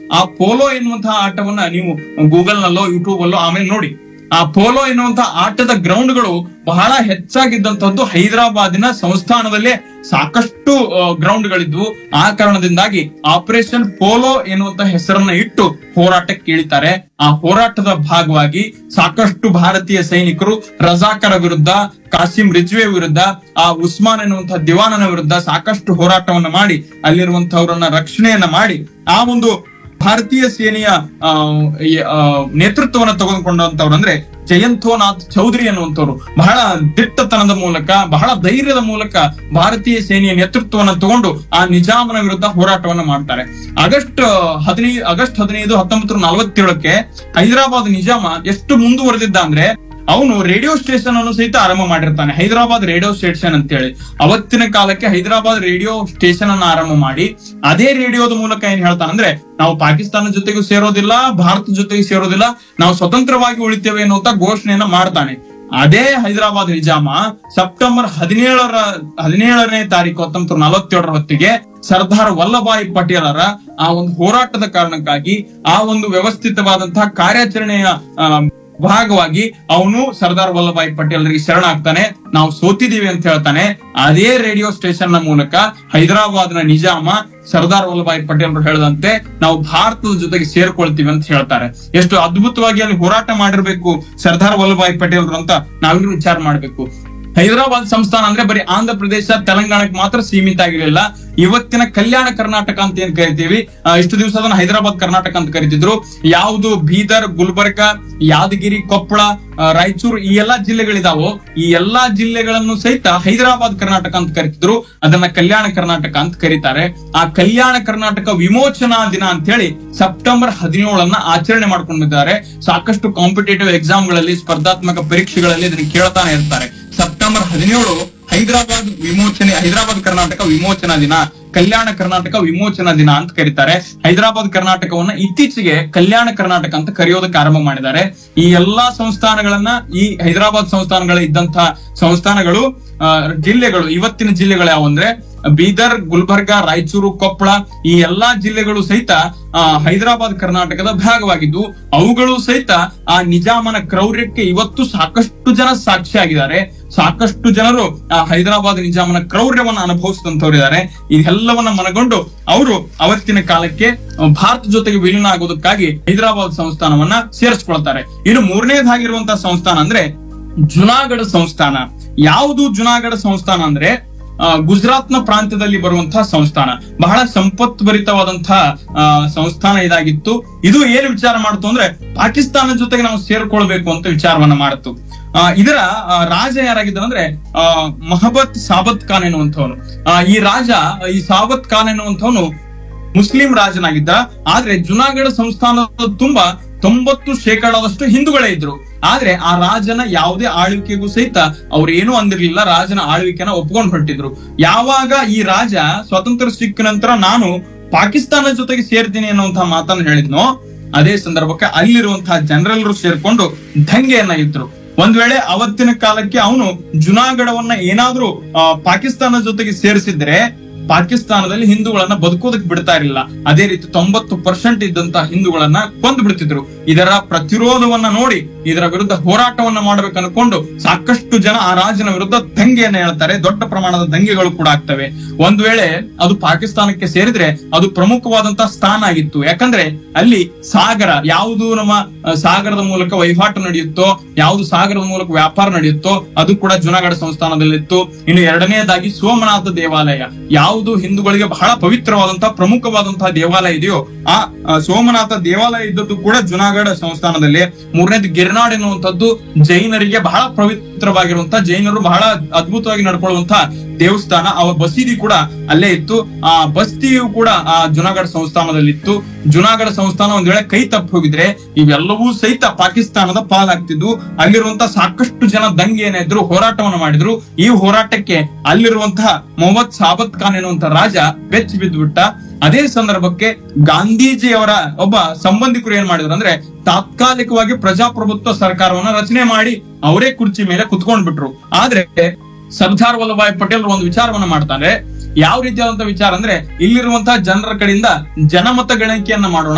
ಆ ಪೋಲೋ ಎನ್ನುವಂತಹ ಆಟವನ್ನ ನೀವು ಗೂಗಲ್ ನಲ್ಲೋ ಯೂಟ್ಯೂಬ್ ಅಲ್ಲೋ ಆಮೇಲೆ ನೋಡಿ ಆ ಪೋಲೋ ಎನ್ನುವಂತಹ ಆಟದ ಗ್ರೌಂಡ್ಗಳು ಬಹಳ ಹೆಚ್ಚಾಗಿದ್ದಂತದ್ದು ಹೈದರಾಬಾದಿನ ಸಂಸ್ಥಾನದಲ್ಲೇ ಸಾಕಷ್ಟು ಗ್ರೌಂಡ್ಗಳಿದ್ವು ಆ ಕಾರಣದಿಂದಾಗಿ ಆಪರೇಷನ್ ಪೋಲೋ ಎನ್ನುವಂತ ಹೆಸರನ್ನ ಇಟ್ಟು ಹೋರಾಟಕ್ಕೆ ಇಳಿತಾರೆ ಆ ಹೋರಾಟದ ಭಾಗವಾಗಿ ಸಾಕಷ್ಟು ಭಾರತೀಯ ಸೈನಿಕರು ರಜಾಕರ ವಿರುದ್ಧ ಕಾಸಿಂ ರಿಜ್ವೆ ವಿರುದ್ಧ ಆ ಉಸ್ಮಾನ್ ಎನ್ನುವಂತಹ ದಿವಾನನ ವಿರುದ್ಧ ಸಾಕಷ್ಟು ಹೋರಾಟವನ್ನ ಮಾಡಿ ಅಲ್ಲಿರುವಂತಹವರನ್ನ ರಕ್ಷಣೆಯನ್ನ ಮಾಡಿ ಆ ಒಂದು ಭಾರತೀಯ ಸೇನೆಯ ಆ, ಈ, ಆ, ನೇತೃತ್ವವನ್ನು ತೆಗೆದುಕೊಂಡಂತವ್ರು ಅಂದ್ರೆ ಜಯಂತೋನಾಥ್ ಚೌಧರಿ ಅನ್ನುವಂಥವ್ರು ಬಹಳ ದಿಟ್ಟತನದ ಮೂಲಕ ಬಹಳ ಧೈರ್ಯದ ಮೂಲಕ ಭಾರತೀಯ ಸೇನೆಯ ನೇತೃತ್ವವನ್ನು ತಗೊಂಡು ಆ ನಿಜಾಮನ ವಿರುದ್ಧ ಹೋರಾಟವನ್ನ ಮಾಡ್ತಾರೆ ಆಗಸ್ಟ್ ಹದಿನೈದು ಆಗಸ್ಟ್ ಹದಿನೈದು ಹತ್ತೊಂಬತ್ತು ನಲವತ್ತೇಳಕ್ಕೆ ಹೈದರಾಬಾದ್ ನಿಜಾಮ ಎಷ್ಟು ಮುಂದುವರೆದಿದ್ದ ಅಂದ್ರೆ ಅವನು ರೇಡಿಯೋ ಸ್ಟೇಷನ್ ಅನ್ನು ಸಹಿತ ಆರಂಭ ಮಾಡಿರ್ತಾನೆ ಹೈದರಾಬಾದ್ ರೇಡಿಯೋ ಸ್ಟೇಷನ್ ಅಂತ ಹೇಳಿ ಅವತ್ತಿನ ಕಾಲಕ್ಕೆ ಹೈದರಾಬಾದ್ ರೇಡಿಯೋ ಸ್ಟೇಷನ್ ಅನ್ನ ಆರಂಭ ಮಾಡಿ ಅದೇ ರೇಡಿಯೋದ ಮೂಲಕ ಏನ್ ಹೇಳ್ತಾನಂದ್ರೆ ನಾವು ಪಾಕಿಸ್ತಾನ ಜೊತೆಗೂ ಸೇರೋದಿಲ್ಲ ಭಾರತ ಜೊತೆಗೆ ಸೇರೋದಿಲ್ಲ ನಾವು ಸ್ವತಂತ್ರವಾಗಿ ಉಳಿತೇವೆ ಅನ್ನುವಂತ ಘೋಷಣೆಯನ್ನ ಮಾಡ್ತಾನೆ ಅದೇ ಹೈದರಾಬಾದ್ ನಿಜಾಮ ಸೆಪ್ಟೆಂಬರ್ ಹದಿನೇಳರ ಹದಿನೇಳನೇ ತಾರೀಕು ಹತ್ತೊಂಬತ್ತು ನಲವತ್ತೇಳರ ಹೊತ್ತಿಗೆ ಸರ್ದಾರ್ ವಲ್ಲಭಾಯಿ ಪಟೇಲರ ಆ ಒಂದು ಹೋರಾಟದ ಕಾರಣಕ್ಕಾಗಿ ಆ ಒಂದು ವ್ಯವಸ್ಥಿತವಾದಂತಹ ಕಾರ್ಯಾಚರಣೆಯ ಆ, ಭಾಗವಾಗಿ ಅವನು ಸರ್ದಾರ್ ವಲ್ಲಭಾಯಿ ಪಟೇಲರಿಗೆ ಶರಣಾಗ್ತಾನೆ ನಾವು ಸೋತಿದೀವಿ ಅಂತ ಹೇಳ್ತಾನೆ ಅದೇ ರೇಡಿಯೋ ಸ್ಟೇಷನ್ ನ ಮೂಲಕ ಹೈದರಾಬಾದ್ ನ ನಿಜಾಮ ಸರ್ದಾರ್ ವಲ್ಲಭಾಯಿ ಪಟೇಲರು ಹೇಳದಂತೆ ನಾವು ಭಾರತದ ಜೊತೆಗೆ ಸೇರ್ಕೊಳ್ತೀವಿ ಅಂತ ಹೇಳ್ತಾರೆ ಎಷ್ಟು ಅದ್ಭುತವಾಗಿ ಅಲ್ಲಿ ಹೋರಾಟ ಮಾಡಿರ್ಬೇಕು ಸರ್ದಾರ್ ವಲ್ಲಭಾಯಿ ಪಟೇಲರು ಅಂತ ನಾವೆಲ್ಲರೂ ವಿಚಾರ ಮಾಡ್ಬೇಕು ಹೈದರಾಬಾದ್ ಸಂಸ್ಥಾನ ಅಂದ್ರೆ ಬರೀ ಆಂಧ್ರ ಪ್ರದೇಶ ತೆಲಂಗಾಣಕ್ಕೆ ಮಾತ್ರ ಸೀಮಿತ ಆಗಿರಲಿಲ್ಲ ಇವತ್ತಿನ ಕಲ್ಯಾಣ ಕರ್ನಾಟಕ ಅಂತ ಏನ್ ಕರಿತೀವಿ ಆ, ಇಷ್ಟು ದಿವಸ ಅದನ್ನ ಹೈದರಾಬಾದ್ ಕರ್ನಾಟಕ ಅಂತ ಕರಿತಿದ್ರು ಯಾವುದು ಬೀದರ್ ಗುಲ್ಬರ್ಗ ಯಾದಗಿರಿ ಕೊಪ್ಪಳ ಆ, ರಾಯಚೂರು ಈ ಎಲ್ಲಾ ಜಿಲ್ಲೆಗಳಿದಾವೋ ಈ ಎಲ್ಲಾ ಜಿಲ್ಲೆಗಳನ್ನು ಸಹಿತ ಹೈದರಾಬಾದ್ ಕರ್ನಾಟಕ ಅಂತ ಕರಿತಿದ್ರು ಅದನ್ನ ಕಲ್ಯಾಣ ಕರ್ನಾಟಕ ಅಂತ ಕರೀತಾರೆ ಆ ಕಲ್ಯಾಣ ಕರ್ನಾಟಕ ವಿಮೋಚನಾ ದಿನ ಅಂತ ಹೇಳಿ ಸೆಪ್ಟೆಂಬರ್ ಹದಿನೇಳನ್ನ ಆಚರಣೆ ಮಾಡ್ಕೊಂಡಿದ್ದಾರೆ ಸಾಕಷ್ಟು ಕಾಂಪಿಟೇಟಿವ್ ಎಕ್ಸಾಮ್ಗಳಲ್ಲಿ ಸ್ಪರ್ಧಾತ್ಮಕ ಪರೀಕ್ಷೆಗಳಲ್ಲಿ ಇದನ್ನ ಕೇಳ್ತಾನೆ ಇರ್ತಾರೆ ಸೆಪ್ಟೆಂಬರ್ ಹದಿನೇಳು ಹೈದರಾಬಾದ್ ವಿಮೋಚನೆ ಹೈದರಾಬಾದ್ ಕರ್ನಾಟಕ ವಿಮೋಚನಾ ದಿನ ಕಲ್ಯಾಣ ಕರ್ನಾಟಕ ವಿಮೋಚನಾ ದಿನ ಅಂತ ಕರೀತಾರೆ ಹೈದರಾಬಾದ್ ಕರ್ನಾಟಕವನ್ನ ಇತ್ತೀಚೆಗೆ ಕಲ್ಯಾಣ ಕರ್ನಾಟಕ ಅಂತ ಕರೆಯೋದಕ್ಕೆ ಆರಂಭ ಮಾಡಿದ್ದಾರೆ ಈ ಎಲ್ಲಾ ಸಂಸ್ಥಾನಗಳನ್ನ ಈ ಹೈದರಾಬಾದ್ ಸಂಸ್ಥಾನಗಳ ಇದ್ದಂತಹ ಸಂಸ್ಥಾನಗಳು ಆ, ಜಿಲ್ಲೆಗಳು ಇವತ್ತಿನ ಜಿಲ್ಲೆಗಳು ಯಾವ ಅಂದ್ರೆ ಬೀದರ್ ಗುಲ್ಬರ್ಗ ರಾಯಚೂರು ಕೊಪ್ಪಳ ಈ ಎಲ್ಲಾ ಜಿಲ್ಲೆಗಳು ಸಹಿತ ಆ, ಹೈದರಾಬಾದ್ ಕರ್ನಾಟಕದ ಭಾಗವಾಗಿದ್ದು ಅವುಗಳು ಸಹಿತ ಆ ನಿಜಾಮನ ಕ್ರೌರ್ಯಕ್ಕೆ ಇವತ್ತು ಸಾಕಷ್ಟು ಜನ ಸಾಕ್ಷಿಯಾಗಿದ್ದಾರೆ ಸಾಕಷ್ಟು ಜನರು ಆ ಹೈದರಾಬಾದ್ ನಿಜಾಮನ ಕ್ರೌರ್ಯವನ್ನ ಅನುಭವಿಸಿದಂತವರಿದ್ದಾರೆ ಇದೆಲ್ಲವನ್ನ ಮನಗೊಂಡು ಅವರು ಅವತ್ತಿನ ಕಾಲಕ್ಕೆ ಆ, ಭಾರತ ಜೊತೆಗೆ ವಿಲೀನ ಆಗೋದಕ್ಕಾಗಿ ಹೈದರಾಬಾದ್ ಸಂಸ್ಥಾನವನ್ನ ಸೇರಿಸ್ಕೊಳ್ತಾರೆ ಇನ್ನು ಮೂರನೇದಾಗಿರುವಂತಹ ಸಂಸ್ಥಾನ ಅಂದ್ರೆ ಜುನಾಗಢ ಸಂಸ್ಥಾನ ಯಾವುದು ಜುನಾಗಢ ಸಂಸ್ಥಾನ ಅಂದ್ರೆ ಆ, ಗುಜರಾತ್ನ ಪ್ರಾಂತ್ಯದಲ್ಲಿ ಬರುವಂತಹ ಸಂಸ್ಥಾನ ಬಹಳ ಸಂಪತ್ಭರಿತವಾದಂತಹ ಆ, ಸಂಸ್ಥಾನ ಇದಾಗಿತ್ತು ಇದು ಏನು ವಿಚಾರ ಮಾಡ್ತು ಅಂದ್ರೆ ಪಾಕಿಸ್ತಾನ ಜೊತೆಗೆ ನಾವು ಸೇರ್ಕೊಳ್ಬೇಕು ಅಂತ ವಿಚಾರವನ್ನ ಮಾಡಿತು ಆ, ಇದರ ಆ, ರಾಜ ಯಾರಾಗಿದ್ದರು ಅಂದ್ರೆ ಆ, ಮಹಬತ್ ಸಾಬತ್ ಖಾನ್ ಎನ್ನುವಂಥವನು ಆ, ಈ ರಾಜ ಈ ಸಾಬತ್ ಖಾನ್ ಎನ್ನುವಂಥವನು ಮುಸ್ಲಿಂ ರಾಜನಾಗಿದ್ದ ಆದ್ರೆ ಜುನಾಗಢ ಸಂಸ್ಥಾನದ ತುಂಬಾ ತೊಂಬತ್ತು ಶೇಕಡಾದಷ್ಟು ಹಿಂದೂಗಳೇ ಇದ್ರು ಆದ್ರೆ ಆ ರಾಜನ ಯಾವುದೇ ಆಳ್ವಿಕೆಗೂ ಸಹಿತ ಅವ್ರು ಏನೂ ಅಂದಿರ್ಲಿಲ್ಲ ರಾಜನ ಆಳ್ವಿಕೆನ ಒಪ್ಕೊಂಡು ಹೊರಟಿದ್ರು ಯಾವಾಗ ಈ ರಾಜ ಸ್ವಾತಂತ್ರ್ಯ ಸಿಕ್ಕ ನಂತರ ನಾನು ಪಾಕಿಸ್ತಾನ ಜೊತೆಗೆ ಸೇರ್ತೀನಿ ಅನ್ನುವಂತಹ ಮಾತನ್ನು ಹೇಳಿದ್ನೋ ಅದೇ ಸಂದರ್ಭಕ್ಕೆ ಅಲ್ಲಿರುವಂತಹ ಜನರೆಲ್ಲರೂ ಸೇರ್ಕೊಂಡು ದಂಗೆಯನ್ನ ಇದ್ರು ಒಂದ್ ವೇಳೆ ಅವತ್ತಿನ ಕಾಲಕ್ಕೆ ಅವನು ಜುನಾಗಢವನ್ನ ಏನಾದ್ರೂ ಆ, ಪಾಕಿಸ್ತಾನ ಜೊತೆಗೆ ಸೇರಿಸಿದ್ರೆ ಪಾಕಿಸ್ತಾನದಲ್ಲಿ ಹಿಂದೂಗಳನ್ನ ಬದುಕೋದಕ್ಕೆ ಬಿಡ್ತಾ ಇರಲಿಲ್ಲ ಅದೇ ರೀತಿ ತೊಂಬತ್ತು ಪರ್ಸೆಂಟ್ ಇದ್ದಂತಹ ಹಿಂದೂಗಳನ್ನ ಕೊಂದು ಬಿಡ್ತಿದ್ರು ಇದರ ಪ್ರತಿರೋಧವನ್ನ ನೋಡಿ ಇದರ ವಿರುದ್ಧ ಹೋರಾಟವನ್ನ ಮಾಡ್ಬೇಕು ಅನ್ಕೊಂಡು ಸಾಕಷ್ಟು ಜನ ಆ ರಾಜನ ವಿರುದ್ಧ ದಂಗೆಯನ್ನ ಹೇಳ್ತಾರೆ ದೊಡ್ಡ ಪ್ರಮಾಣದ ದಂಗೆಗಳು ಕೂಡ ಆಗ್ತವೆ ಒಂದ್ ವೇಳೆ ಅದು ಪಾಕಿಸ್ತಾನಕ್ಕೆ ಸೇರಿದ್ರೆ ಅದು ಪ್ರಮುಖವಾದಂತಹ ಸ್ಥಾನ ಆಗಿತ್ತು ಯಾಕಂದ್ರೆ ಅಲ್ಲಿ ಸಾಗರ ಯಾವುದು ನಮ್ಮ ಆ, ಸಾಗರದ ಮೂಲಕ ವಹಿವಾಟು ನಡೆಯುತ್ತೋ ಯಾವುದು ಸಾಗರದ ಮೂಲಕ ವ್ಯಾಪಾರ ನಡೆಯುತ್ತೋ ಅದು ಕೂಡ ಜುನಾಗಢ ಸಂಸ್ಥಾನದಲ್ಲಿತ್ತು ಇನ್ನು ಎರಡನೆಯದಾಗಿ ಸೋಮನಾಥ ದೇವಾಲಯ ಯಾವುದು ಹಿಂದೂಗಳಿಗೆ ಬಹಳ ಪವಿತ್ರವಾದಂತಹ ಪ್ರಮುಖವಾದಂತಹ ದೇವಾಲಯ ಇದೆಯೋ ಆ ಆ, ಸೋಮನಾಥ ದೇವಾಲಯ ಇದ್ದದ್ದು ಕೂಡ ಜುನಾಗಢ ಸಂಸ್ಥಾನದಲ್ಲಿ ಮೂರನೇದು ಗಿರ್ನಾಡ್ ಎನ್ನುವಂಥದ್ದು ಜೈನರಿಗೆ ಬಹಳ ಪವಿತ್ರವಾಗಿರುವಂತಹ ಜೈನರು ಬಹಳ ಅದ್ಭುತವಾಗಿ ನಡ್ಕೊಳ್ಳುವಂತಹ ದೇವಸ್ಥಾನ ಅವ ಬಸೀದಿ ಕೂಡ ಅಲ್ಲೇ ಇತ್ತು ಆ ಬಸ್ತಿಯು ಕೂಡ ಆ ಜುನಾಗಢ ಸಂಸ್ಥಾನದಲ್ಲಿತ್ತು ಜುನಾಗಢ ಸಂಸ್ಥಾನ ಒಂದ್ ವೇಳೆ ಕೈ ತಪ್ಪಿ ಹೋಗಿದ್ರೆ ಇವೆಲ್ಲವೂ ಸಹಿತ ಪಾಕಿಸ್ತಾನದ ಪಾಲಾಗ್ತಿದ್ವು ಅಲ್ಲಿರುವಂತಹ ಸಾಕಷ್ಟು ಜನ ದಂಗೆಯನ್ನ ಇದ್ರು ಹೋರಾಟವನ್ನು ಮಾಡಿದ್ರು ಈ ಹೋರಾಟಕ್ಕೆ ಅಲ್ಲಿರುವಂತಹ ಮೊಹಮ್ಮದ್ ಸಾಬತ್ ಖಾನ್ ಎನ್ನುವಂತ ರಾಜ ಬೆಚ್ಚಿ ಬಿದ್ದು ಬಿಟ್ಟ ಅದೇ ಸಂದರ್ಭಕ್ಕೆ ಗಾಂಧೀಜಿಯವರ ಒಬ್ಬ ಸಂಬಂಧಿಕರು ಏನ್ ಮಾಡಿದ್ರು ಅಂದ್ರೆ ತಾತ್ಕಾಲಿಕವಾಗಿ ಪ್ರಜಾಪ್ರಭುತ್ವ ಸರ್ಕಾರವನ್ನ ರಚನೆ ಮಾಡಿ ಅವರೇ ಕುರ್ಚಿ ಮೇಲೆ ಕುತ್ಕೊಂಡ್ ಬಿಟ್ರು ಆದ್ರೆ ಸರ್ದಾರ್ ವಲ್ಲಭಾಯ್ ಪಟೇಲ್ ಒಂದು ವಿಚಾರವನ್ನ ಮಾಡ್ತಾರೆ ಯಾವ ರೀತಿಯಾದಂತಹ ವಿಚಾರ ಅಂದ್ರೆ ಇಲ್ಲಿರುವಂತಹ ಜನರ ಕಡೆಯಿಂದ ಜನಮತ ಗಣತಿಯನ್ನ ಮಾಡೋಣ